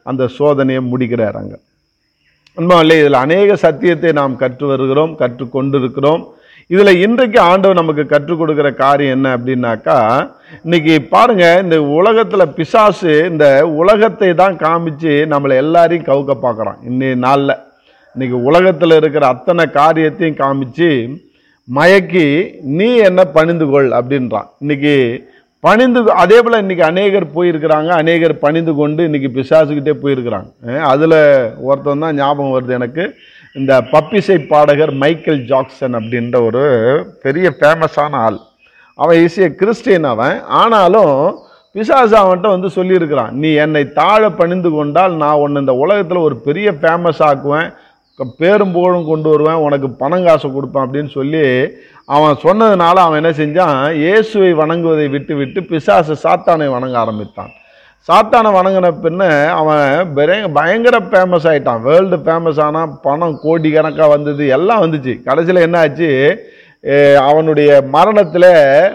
அந்த சோதனையை முடிக்கிறார் அங்க உண்மையிலே இதில் அநேக சத்தியத்தை நாம் கற்று வருகிறோம் கற்றுக்கொண்டிருக்கிறோம் இதில் இன்றைக்கு ஆண்டவர் நமக்கு கற்றுக் கொடுக்கிற காரியம் என்ன அப்படின்னாக்கா இன்னைக்கு பாருங்க இந்த உலகத்தில் பிசாசு இந்த உலகத்தை தான் காமிச்சு நம்மளை எல்லாரையும் கவுக்க பார்க்குறான் இன்னைய நாளில் இன்னைக்கு உலகத்தில் இருக்கிற அத்தனை காரியத்தையும் காமிச்சு மயக்கி நீ என்ன பணிந்து கொள் அப்படின்றான் இன்னைக்கு பணிந்து அதே போல் இன்னைக்கு அநேகர் போயிருக்கிறாங்க அநேகர் பணிந்து கொண்டு இன்னைக்கு பிசாசுக்கிட்டே போயிருக்கிறாங்க அஹ் அதுல ஒருத்தன் தான் ஞாபகம் வருது எனக்கு இந்த பப்பிசை பாடகர் மைக்கேல் ஜாக்சன் அப்படின்ற ஒரு பெரிய ஃபேமஸான ஆள் அவன் ஈஸியாக கிறிஸ்டியன் அவன் ஆனாலும் பிசாசு அவன்கிட்ட வந்து சொல்லியிருக்கிறான் நீ என்னை தாழ பணிந்து கொண்டால் நான் உன்னை இந்த உலகத்தில் ஒரு பெரிய ஃபேமஸ் ஆக்குவேன் க- பேரும் புகழும் கொண்டு வருவேன் உனக்கு பணம் காசு கொடுப்பேன் அப்படின்னு சொல்லி அவன் சொன்னதுனால அவன் என்ன செஞ்சான் இயேசுவை வணங்குவதை விட்டு விட்டு பிசாசு சாத்தானை வணங்க ஆரம்பித்தான் சாத்தானை வணங்கின பின்ன அவன் பயங்க- பயங்கர ஃபேமஸ் ஆயிட்டான் வேர்ல்டு ஃபேமஸ் ஆனால் பணம் கோடி கணக்காக வந்தது எல்லாம் வந்துச்சு கடைசியில் என்ன ஆச்சு அஹ் அவனுடைய மரணத்தில்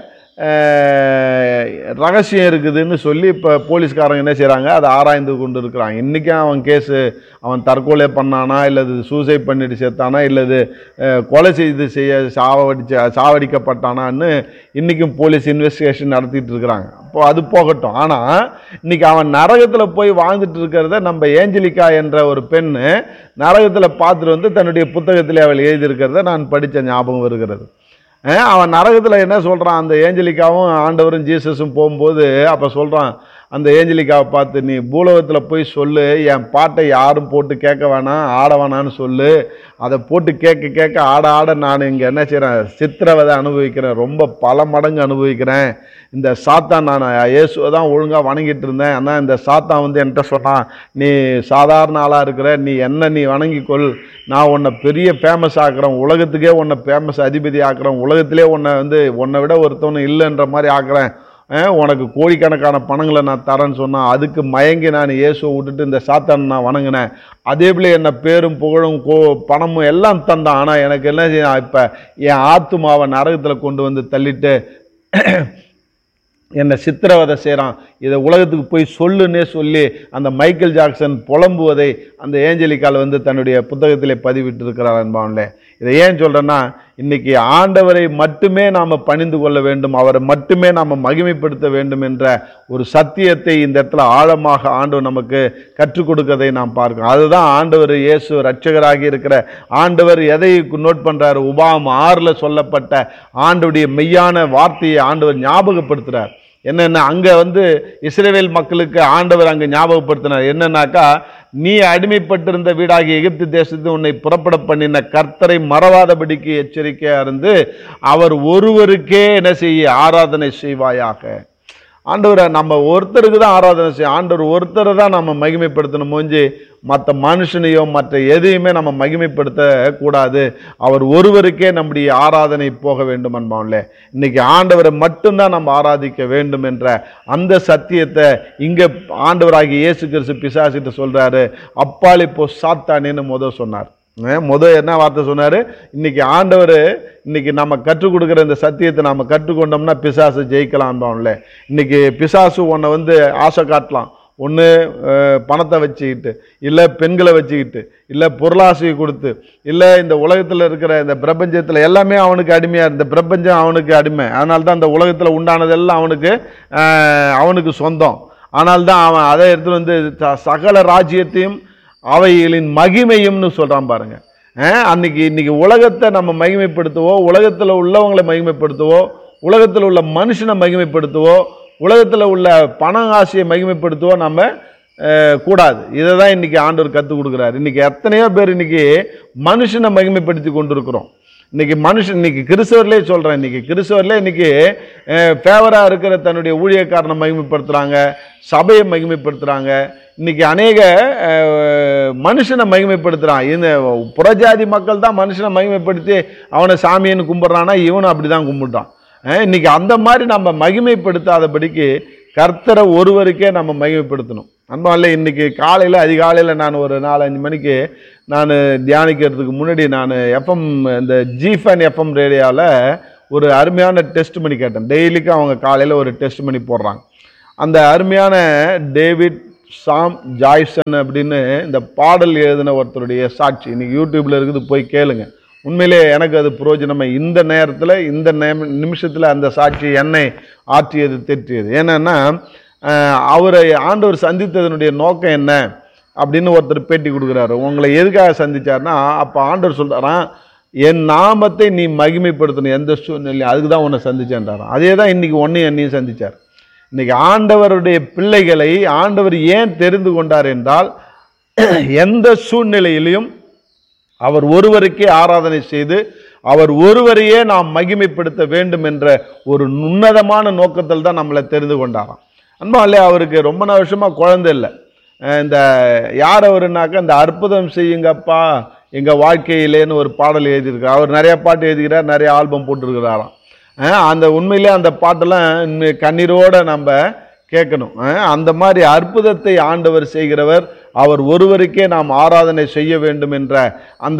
ரகசியம் இருக்குதுன்னு சொல்லி இப்போ போலீஸ்காரங்க என்ன செய்கிறாங்க அதை ஆராய்ந்து கொண்டு இருக்கிறாங்க இன்றைக்கும் அவன் கேஸு அவன் தற்கொலை பண்ணானா இல்லது சூசைட் பண்ணிட்டு செத்தானா இல்லது அஹ், கொலை செய்து செய்ய சாவடிச்ச சாவடிக்கப்பட்டானான்னு இன்றைக்கும் போலீஸ் இன்வெஸ்டிகேஷன் நடத்திட்டு இருக்கிறாங்க அப்போ அது போகட்டும் ஆனால் இன்னைக்கு அவன் நரகத்தில் போய் வாழ்ந்துட்டு இருக்கிறத நம்ம ஏஞ்சலிகா என்ற ஒரு பெண்ணு நரகத்தில் பார்த்துட்டு வந்து தன்னுடைய புத்தகத்தில் அவள் எழுதியிருக்கிறத நான் படித்த ஞாபகம் வருகிறது அஹ் அவன் நரகத்தில் என்ன சொல்கிறான் அந்த ஏஞ்சலிக்காவும் ஆண்டவரும் ஜீசஸும் போகும்போது அப்போ சொல்கிறான் அந்த ஏஞ்சலிக்காவை பார்த்து நீ பூலோகத்தில் போய் சொல்லு என் பாட்டை யாரும் போட்டு கேட்க வேணாம் ஆட வேணான்னு சொல்லு அதை போட்டு கேட்க கேட்க ஆட ஆட நான் இங்கே என்ன செய்கிறேன் சித்திரவதை அனுபவிக்கிறேன் ரொம்ப பல மடங்கு அனுபவிக்கிறேன் இந்த சாத்தான் நான் இயேசுவை தான் ஒழுங்காக வணங்கிட்டு இருந்தேன் ஆனால் இந்த சாத்தான் வந்து என்கிட்ட சொன்னான் நீ சாதாரண ஆளாக இருக்கிற நீ என்ன நீ வணங்கிக்கொள் நான் உன்னை பெரிய ஃபேமஸ் ஆக்குறேன் உலகத்துக்கே உன்னை ஃபேமஸ் அதிபதி ஆக்குறேன் உலகத்திலே உன்னை வந்து உன்னை விட ஒருத்தவனும் இல்லைன்ற மாதிரி ஆக்குறேன் அஹ் உனக்கு கோடிக்கணக்கான பணங்களை நான் தரேன்னு சொன்னான் அதுக்கு மயங்கி நான் இயேசுவை விட்டுட்டு இந்த சாத்தானை நான் வணங்கினேன் அதே போல என்ன பேரும் புகழும் கோ பணமும் எல்லாம் தந்தான் ஆனால் எனக்கு என்ன செய்ய இப்போ என் ஆத்துமாவை நரகத்தில் கொண்டு வந்து தள்ளிட்டு என்னை சித்திரவதை செய்கிறான் இதை உலகத்துக்கு போய் சொல்லுன்னே சொல்லி அந்த மைக்கேல் ஜாக்சன் புலம்புவதை அந்த ஏஞ்சலிக்கால் வந்து தன்னுடைய புத்தகத்திலே பதிவிட்டு இருக்கிறார் என்பான்லே இதை ஏன் சொல்கிறேன்னா இன்னைக்கு ஆண்டவரை மட்டுமே நாம் பணிந்து கொள்ள வேண்டும் அவரை மட்டுமே நாம் மகிமைப்படுத்த வேண்டும் என்ற ஒரு சத்தியத்தை இந்த இடத்துல ஆழமாக ஆண்டவர் நமக்கு கற்றுக் கொடுக்கதை நாம் பார்க்கிறோம் அதுதான் ஆண்டவர் இயேசு ரட்சகராகி இருக்கிற ஆண்டவர் எதை நோட் பண்றாரு உபாம் ஆறில் சொல்லப்பட்ட ஆண்டவருடைய மெய்யான வார்த்தையை ஆண்டவர் ஞாபகப்படுத்துறார் என்னென்ன அங்கே வந்து இஸ்ரேல் மக்களுக்கு ஆண்டவர் அங்கே ஞாபகப்படுத்தினார் என்னன்னாக்கா நீ அடிமைப்பட்டிருந்த வீடாகிய எகிப்து தேசத்து உன்னை புறப்பட பண்ணின கர்த்தரை மறவாதபடிக்கு எச்சரிக்கையா இருந்து அவர் ஒருவருக்கே என்ன செய்ய ஆராதனை செய்வாயாக ஆண்டவரை நம்ம ஒருத்தருக்கு தான் ஆராதனை செய்யும் ஆண்டவர் ஒருத்தரை தான் நம்ம மகிமைப்படுத்தணும் மூஞ்சி மற்ற மனுஷனையோ மற்ற எதையுமே நம்ம மகிமைப்படுத்த கூடாது அவர் ஒருவருக்கே நம்முடைய ஆராதனை போக வேண்டும் அன்பான்ல இன்னைக்கு ஆண்டவரை மட்டும்தான் நம்ம ஆராதிக்க வேண்டும் என்ற அந்த சத்தியத்தை இங்க ஆண்டவராகிய இயேசு கிறிஸ்து பிசாசிட்ட சொல்றாரு அப்பால் இப்போ சாத்தானேன்னு முத சொன்னார் அஹ் முத என்ன வார்த்தை சொன்னாரு இன்னைக்கு ஆண்டவர் இன்னைக்கு நம்ம கற்றுக் கொடுக்குற இந்த சத்தியத்தை நாம கற்றுக்கொண்டோம்னா பிசாசு ஜெயிக்கலாம்பான்ல இன்னைக்கு பிசாசு உன்னை வந்து ஆசை காட்டலாம் ஒன்று பணத்தை வச்சுக்கிட்டு இல்லை பெண்களை வச்சுக்கிட்டு இல்லை பொருளாசையை கொடுத்து இல்லை இந்த உலகத்தில் இருக்கிற இந்த பிரபஞ்சத்தில் எல்லாமே அவனுக்கு அடிமையாக இந்த பிரபஞ்சம் அவனுக்கு அடிமை அதனால தான் இந்த உலகத்தில் உண்டானதெல்லாம் அவனுக்கு அஹ், அவனுக்கு சொந்தம் ஆனால் தான் அவன் அதை எடுத்துட்டு வந்து ச- சகல ராஜ்யத்தையும் அவைகளின் மகிமையும்னு சொல்றான் பாருங்க அஹ் அன்னைக்கு இன்னைக்கு உலகத்தை நம்ம மகிமைப்படுத்துவோ உலகத்தில் உள்ளவங்களை மகிமைப்படுத்துவோ உலகத்தில் உள்ள மனுஷனை மகிமைப்படுத்துவோ உலகத்தில் உள்ள பண ஆசையை மகிமைப்படுத்துவோ நம்ம அஹ், கூடாது இதை தான் இன்னைக்கு ஆண்டவர் கற்றுக் கொடுக்குறாரு இன்னைக்கு எத்தனையோ பேர் இன்னைக்கு மனுஷனை மகிமைப்படுத்தி கொண்டிருக்கிறோம் இன்னைக்கு மனுஷன் இன்னைக்கு கிறிஸ்தவர்லேயே சொல்கிறேன் இன்னைக்கு கிறிஸ்தவர்லேயே இன்னைக்கு ஃபேவராக இருக்கிற தன்னுடைய ஊழியக்காரனை மகிமைப்படுத்துகிறாங்க சபையை மகிமைப்படுத்துகிறாங்க இன்னைக்கு அநேக அஹ், மனுஷனை மகிமைப்படுத்துகிறான் இந்த புறஜாதி மக்கள் தான் மனுஷனை மகிமைப்படுத்தி அவனை சாமின்னு கும்பிட்றான்னா இவனும் அப்படி தான் கும்பிட்டான் அஹ், இன்னைக்கு அந்த மாதிரி நம்ம மகிமைப்படுத்தாதபடிக்கு கர்த்தரை ஒருவருக்கே நம்ம மகிமைப்படுத்தணும் அன்பால இன்னைக்கு காலையில் அதிகாலையில் நான் ஒரு நாலஞ்சு மணிக்கு நான் தியானிக்கிறதுக்கு முன்னாடி நான் எஃப்எம் இந்த ஜிஃபன் எஃப்எம் ரேடியோவில் ஒரு அருமையான டெஸ்ட் பண்ணி கேட்டேன் டெய்லிக்கும் அவங்க காலையில் ஒரு டெஸ்ட் பண்ணி போடுறாங்க அந்த அருமையான டேவிட் சாம் ஜாய்சன் அப்படின்னு இந்த பாடல் எழுதின ஒருத்தருடைய சாட்சி இன்னைக்கு யூடியூப்ல இருக்குது போய் கேளுங்க உண்மையிலே எனக்கு அது பிரயோஜனமே இந்த நேரத்தில் இந்த நேம நிமிஷத்தில் அந்த சாட்சி என்னை ஆற்றியது தெற்றியது ஏன்னா அவரை ஆண்டவர் சந்தித்ததனுடைய நோக்கம் என்ன அப்படின்னு ஒருத்தர் பேட்டி கொடுக்குறாரு உங்களை எதுக்காக சந்திச்சாருன்னா அப்போ ஆண்டவர் சொல்றாராம் என் நாமத்தை நீ மகிமைப்படுத்தணும் எந்த சூழ்நிலையும் அதுக்கு தான் உன்னை சந்திச்சேன்றாராம் அதே தான் இன்னைக்கு ஒன்றையும் என்னையும் சந்திச்சார் இன்னைக்கு ஆண்டவருடைய பிள்ளைகளை ஆண்டவர் ஏன் தெரிந்து கொண்டார் என்றால் எந்த சூழ்நிலையிலும் அவர் ஒருவருக்கே ஆராதனை செய்து அவர் ஒருவரையே நாம் மகிமைப்படுத்த வேண்டும் என்ற ஒரு உன்னதமான நோக்கத்தில் தான் நம்மளை தெரிந்து கொண்டாராம் அன்பாலே அவருக்கு ரொம்ப நாள் வருஷமா குழந்தை இல்லை அஹ் இந்த யார் அவருனாக்கா இந்த அற்புதம் செய்யுங்கப்பா எங்க வாழ்க்கையிலேன்னு ஒரு பாடல் எழுதியிருக்கார் அவர் நிறைய பாட்டு எழுதிக்கிறார் நிறைய ஆல்பம் போட்டிருக்கிறாராம் அஹ் அந்த உண்மையிலே அந்த பாட்டெல்லாம் இன்னும் கண்ணீரோட நம்ம கேட்கணும் அஹ் அந்த மாதிரி அற்புதத்தை ஆண்டவர் செய்கிறவர் அவர் ஒருவருக்கே நாம் ஆராதனை செய்ய வேண்டும் என்ற அந்த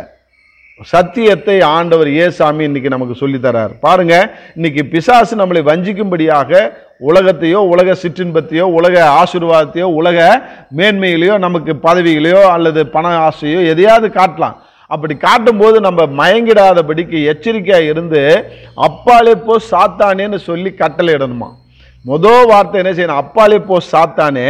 சத்தியத்தை ஆண்டவர் ஏசாமி இன்னைக்கு நமக்கு சொல்லித் தரார் பாருங்க இன்னைக்கு பிசாசு நம்மளை வஞ்சிக்கும்படியாக உலகத்தையோ உலக சிற்றின்பத்தையோ உலக ஆசீர்வாதத்தையோ உலக மேன்மையிலையோ நமக்கு பதவிகளையோ அல்லது பண ஆசையோ எதையாவது காட்டலாம் அப்படி காட்டும்போது நம்ம மயங்கிடாதபடிக்கு எச்சரிக்கையாக இருந்து அப்பாலே போ சாத்தானேன்னு சொல்லி கட்டளையிடணுமா முதல் வார்த்தை என்ன செய்யணும் அப்பாலே போ சாத்தானே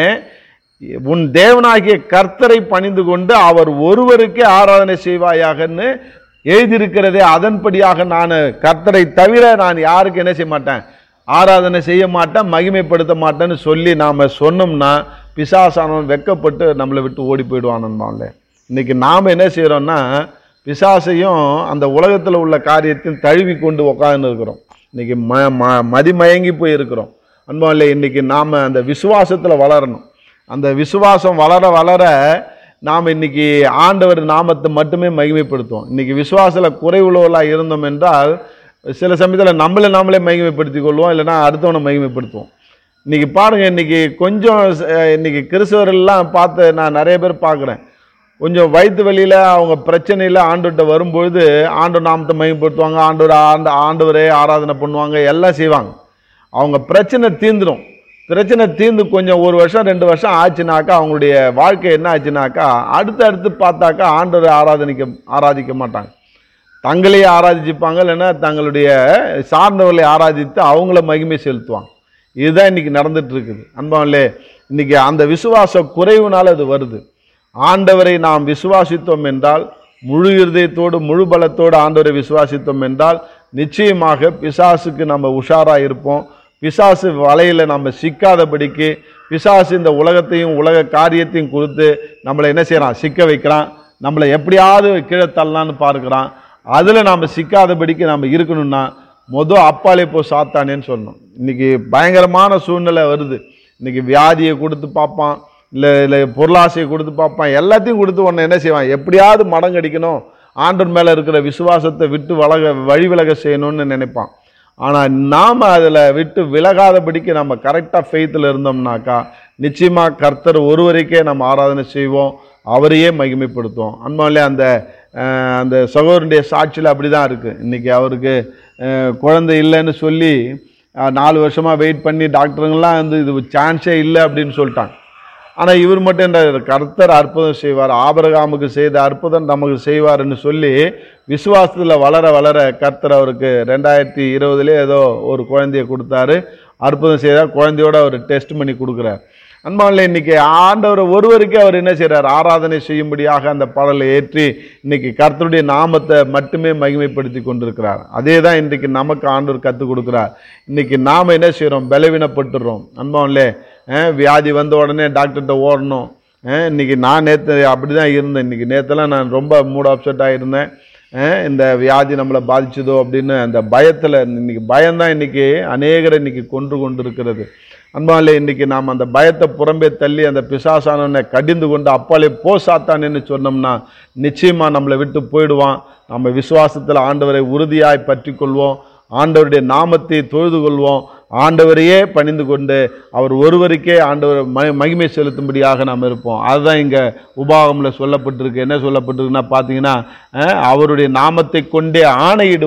உன் தேவனாகிய கர்த்தரை பணிந்து கொண்டு அவர் ஒருவருக்கே ஆராதனை செய்வாயாகன்னு எழுதியிருக்கிறதே அதன்படியாக நான் கர்த்தரை தவிர நான் யாருக்கு என்ன செய்ய மாட்டேன் ஆராதனை செய்ய மாட்டேன் மகிமைப்படுத்த மாட்டேன்னு சொல்லி நாம் சொன்னோம்னா பிசாசானவன் வெக்கப்பட்டு நம்மளை விட்டு ஓடி போயிடுவானே இன்னைக்கு நாம் என்ன செய்கிறோம்னா பிசாசையும் அந்த உலகத்தில் உள்ள காரியத்தையும் தழுவி கொண்டு உட்கார்ந்து இருக்கிறோம் இன்னைக்கு ம ம மதிமயங்கி போய் இருக்கிறோம் அன்பாலே இன்னைக்கு நாம் அந்த விசுவாசத்தில் வளரணும் அந்த விசுவாசம் வளர வளர நாம் இன்னைக்கு ஆண்டவர் நாமத்தை மட்டுமே மகிமைப்படுத்துவோம் இன்னைக்கு விசுவாசத்தில் குறைவுள்ளவர்களாக இருந்தோம் என்றால் சில சமயத்தில் நம்மளை நாமளே மகிமைப்படுத்திக் கொள்வோம் இல்லைன்னா அடுத்தவனை மகிமைப்படுத்துவோம் இன்னைக்கு பாருங்க இன்னைக்கு கொஞ்சம் அஹ், இன்னைக்கு கிறிஸ்தவர்கள்லாம் பார்த்து நான் நிறைய பேர் பார்க்குறேன் கொஞ்சம் வயிற்று வலியில் அவங்க பிரச்சனையில் ஆண்டவர்கிட்ட வரும்பொழுது ஆண்டவர் நாமத்தை மகிமைப்படுத்துவாங்க ஆண்டவர் ஆண்டு ஆண்டவரே ஆராதனை பண்ணுவாங்க எல்லாம் செய்வாங்க அவங்க பிரச்சனை தீந்துடும் பிரச்சனை தீர்ந்து கொஞ்சம் ஒரு வருஷம் ரெண்டு வருஷம் ஆச்சுனாக்கா அவங்களுடைய வாழ்க்கை என்ன ஆச்சுனாக்கா அடுத்து அடுத்து பார்த்தாக்கா ஆண்டவரை ஆராதனிக்க ஆராதிக்க மாட்டாங்க தங்களையே ஆராதிச்சுப்பாங்க இல்லைன்னா தங்களுடைய சார்ந்தவர்களை ஆராதித்து அவங்கள மகிமை செலுத்துவாங்க இதுதான் இன்னைக்கு நடந்துட்டு இருக்குது அன்பாவிலே இன்னைக்கு அந்த விசுவாச குறைவுனால அது வருது ஆண்டவரை நாம் விசுவாசித்தோம் என்றால் முழு இருதயத்தோடு முழு பலத்தோடு ஆண்டவரை விசுவாசித்தோம் என்றால் நிச்சயமாக பிசாசுக்கு நம்ம உஷாரா இருப்போம் பிசாசு வலையில நம்ம சிக்காதபடிக்கு பிசாசு இந்த உலகத்தையும் உலக காரியத்தையும் கொடுத்து நம்மளை என்ன செய்றான் சிக்க வைக்கிறான் நம்மளை எப்படியாவது கீழே தள்ளலான்னு பார்க்குறான் அதில் நாம் சிக்காதபடிக்கு நம்ம இருக்கணும்னா மொதல் அப்பாலே போ சாத்தானேன்னு சொல்லணும் இன்னைக்கு பயங்கரமான சூழ்நிலை வருது இன்னைக்கு வியாதியை கொடுத்து பார்ப்பான் இல்லை இல்லை பொருளாசையை கொடுத்து பார்ப்பான் எல்லாத்தையும் கொடுத்து உன்னை என்ன செய்வான் எப்படியாவது மடங்கடிக்கணும் ஆண்டவர் மேலே இருக்கிற விசுவாசத்தை விட்டு வளக வழி விலக செய்யணும்னு நினைப்பான் ஆனால் நாம் அதில் விட்டு விலகாதபடிக்கு நம்ம கரெக்டாக ஃபெய்த்தில் இருந்தோம்னாக்கா நிச்சயமாக கர்த்தர் ஒருவருக்கே நம்ம ஆராதனை செய்வோம் அவரையே மகிமைப்படுத்துவோம் அன்பாலே அந்த அஹ், அந்த சகோதரனுடைய சாட்சியில் அப்படி தான் இருக்குது இன்றைக்கி அவருக்கு அஹ், குழந்தை இல்லைன்னு சொல்லி அஹ், நாலு வருஷமாக வெயிட் பண்ணி டாக்டருங்கெல்லாம் வந்து இது சான்ஸே இல்லை அப்படின்னு சொல்லிட்டாங்க ஆனால் இவர் மட்டும் என்ன கர்த்தர் அற்புதம் செய்வார் ஆபரகாமுக்கு செய்த அற்புதம் நமக்கு செய்வார்னு சொல்லி விசுவாசத்தில் வளர வளர கர்த்தர் அவருக்கு ரெண்டாயிரத்தி இருபதுலேயே ஏதோ ஒரு குழந்தைய கொடுத்தாரு அற்புதம் செய்தார் குழந்தையோட அவர் டெஸ்ட் பண்ணி கொடுக்குறார் அன்பாவில் இன்னைக்கு ஆண்டவர் ஒருவருக்கே அவர் என்ன செய்றார் ஆராதனை செய்யும்படியாக அந்த பாடலை ஏற்றி இன்னைக்கு கர்த்தருடைய நாமத்தை மட்டுமே மகிமைப்படுத்தி கொண்டிருக்கிறார் அதே தான் இன்றைக்கு நமக்கு ஆண்டவர் கற்றுக் கொடுக்குறார் இன்னைக்கு நாம் என்ன செய்கிறோம் பலவீனப்பட்டுறோம் அன்பாவிலே வியாதி வந்த உடனே டாக்டர்கிட்ட ஓடணும் அஹ், இன்னைக்கு நான் நேற்று அப்படி தான் இருந்தேன் இன்னைக்கு நேற்றுலாம் நான் ரொம்ப மூட் அப்செட்டாக இருந்தேன் அஹ், இந்த வியாதி நம்மளை பாதிச்சதோ அப்படின்னு அந்த பயத்தில் இன்னைக்கு பயம்தான் இன்னைக்கு அநேகரை இன்னைக்கு கொன்று கொண்டு இருக்கிறது அன்பாலே இன்னைக்கு நாம் அந்த பயத்தை புறம்பே தள்ளி அந்த பிசாசானவனை கடிந்து கொண்டு அப்பாலே போ சாத்தானேன்னு சொன்னோம்னா நிச்சயமா நம்மளை விட்டு போயிடுவான் நம்ம விசுவாசத்தில் ஆண்டவரை உறுதியாய் பற்றி கொள்வோம் ஆண்டவருடைய நாமத்தை தொழுது கொள்வோம் ஆண்டவரையே பணிந்து கொண்டு அவர் ஒருவருக்கே ஆண்டவர் ம மகிமை செலுத்தும்படியாக நாம் இருப்போம் அதுதான் இங்கே உபாகமில் சொல்லப்பட்டிருக்கு என்ன சொல்லப்பட்டிருக்குன்னா பார்த்தீங்கன்னா அஹ், அவருடைய நாமத்தை கொண்டே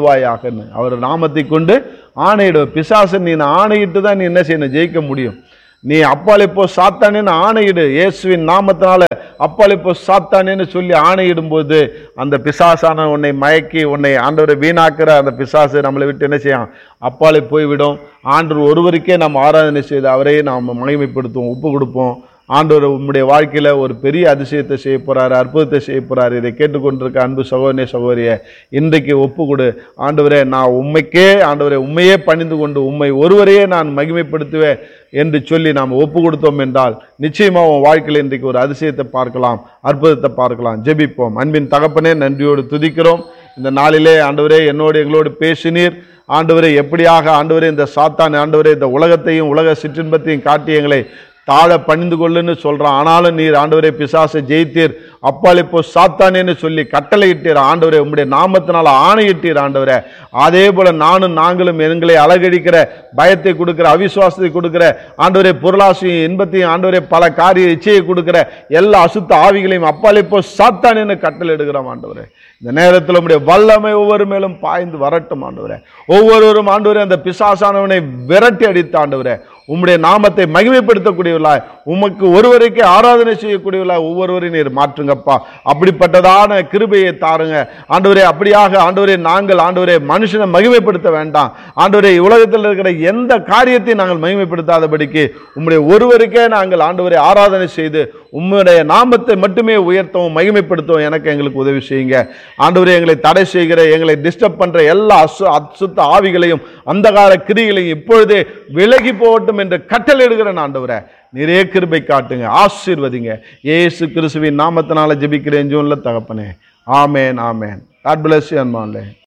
ஆணையிடுவாயாகன்னு அவர் நாமத்தை கொண்டு ஆணையிடுவ பிசாசு நீ ஆணையிட்டு தான் நீ என்ன செய்யணும் ஜெயிக்க முடியும் நீ அப்பாலே போ சாத்தானேன்னு ஆணையிடு இயேசுவின் நாமத்தினால அப்பாலே போ சாத்தானேன்னு சொல்லி ஆணையிடும் போது அந்த பிசாசான உன்னை மயக்கி உன்னை ஆண்டவரை வீணாக்குற அந்த பிசாசு நம்மளை விட்டு என்ன செய்யும் அப்பாலே போய்விடும் ஆண்டவர் ஒருவருக்கே நாம் ஆராதனை செய்து அவரையே நாம் மகிமைப்படுத்துவோம் ஒப்பு கொடுப்போம் ஆண்டவர் உம்முடைய வாழ்க்கையில் ஒரு பெரிய அதிசயத்தை செய்ய போறாரு அற்புதத்தை செய்ய போறாரு இதை கேட்டுக்கொண்டிருக்க அன்பு சகோதரனே சகோதரியே இன்றைக்கு ஒப்பு கொடு ஆண்டவரே நான் உண்மைக்கே ஆண்டவரே உண்மையே பணிந்து கொண்டு உண்மை ஒருவரையே நான் மகிமைப்படுத்துவேன் என்று சொல்லி நாம் ஒப்பு கொடுத்தோம் என்றால் நிச்சயமா உன் வாழ்க்கையில் இன்றைக்கு ஒரு அதிசயத்தை பார்க்கலாம் அற்புதத்தை பார்க்கலாம் ஜெபிப்போம் அன்பின் தகப்பனே நன்றியோடு துதிக்கிறோம் இந்த நாளிலே ஆண்டவரே என்னோடு எங்களோடு பேசினீர் ஆண்டவரே எப்படியாக ஆண்டவரே இந்த சாத்தான் ஆண்டவரே இந்த உலகத்தையும் உலக சிற்றின்பத்தையும் காட்டி எங்களை தாழ பணிந்து கொள்ளுன்னு சொல்றான் ஆனாலும் நீர் ஆண்டவரே பிசாசை ஜெயித்தீர் அப்பால் இப்போ சாத்தானேன்னு சொல்லி கட்டளையிட்டீர் ஆண்டவரே உம்முடைய நாமத்தினால ஆணையிட்டீர் ஆண்டவரே அதே போல நானும் நாங்களும் எங்களை அழகடிக்கிற பயத்தை கொடுக்கிற அவிசுவாசத்தை கொடுக்கிற ஆண்டவரே பொருளாசையும் இன்பத்தையும் ஆண்டவரே பல காரிய இச்சையை கொடுக்கிற எல்லா அசுத்த ஆவிகளையும் அப்பால் இப்போ சாத்தானேன்னு கட்டளையிடுகிறோம் ஆண்டவரே இந்த நேரத்தில் உம்முடைய வல்லமை ஒவ்வொரு மேலும் பாய்ந்து வரட்டும் ஆண்டவரே ஒவ்வொருவரும் ஆண்டவரே அந்த பிசாசானவனை விரட்டி அடித்த ஆண்டவரே உம்முடைய நாமத்தை மகிமைப்படுத்தக்கூடியவர்களாய் உமக்கு ஒருவருக்கே ஆராதனை செய்யக்கூடியவர்களாய் ஒவ்வொருவரையும் நீர் மாற்றுங்கப்பா அப்படிப்பட்டதான கிருபையை தாருங்க ஆண்டவரே அப்படியாக ஆண்டவரே நாங்கள் ஆண்டவரே மனுஷனை மகிமைப்படுத்த வேண்டாம் ஆண்டவரே உலகத்தில் இருக்கிற எந்த காரியத்தையும் நாங்கள் மகிமைப்படுத்தாதபடிக்கு உம்முடைய ஒருவருக்கே நாங்கள் ஆண்டவரை ஆராதனை செய்து உம்முடைய நாமத்தை மட்டுமே உயர்த்தவும் மகிமைப்படுத்தவும் எனக்கு எங்களுக்கு உதவி செய்யுங்க ஆண்டவரே எங்களை தடை செய்கிற எங்களை டிஸ்டர்ப் பண்ற எல்லா அசு அசுத்த ஆவிகளையும் அந்தகார கிரிகளையும் இப்பொழுதே விலகி போகட்டும் என்று கட்டளையிடுகிறேன் ஆண்டவரே நிறைய கிருபை காட்டுங்க ஆசீர்வதிங்க இயேசு கிறிஸ்துவின் நாமத்தினால ஜெபிக்கிறேன் ஜூன்ல தகப்பனே ஆமேன் ஆமேன் காட் பிளஸ் யூ அன்பான்லே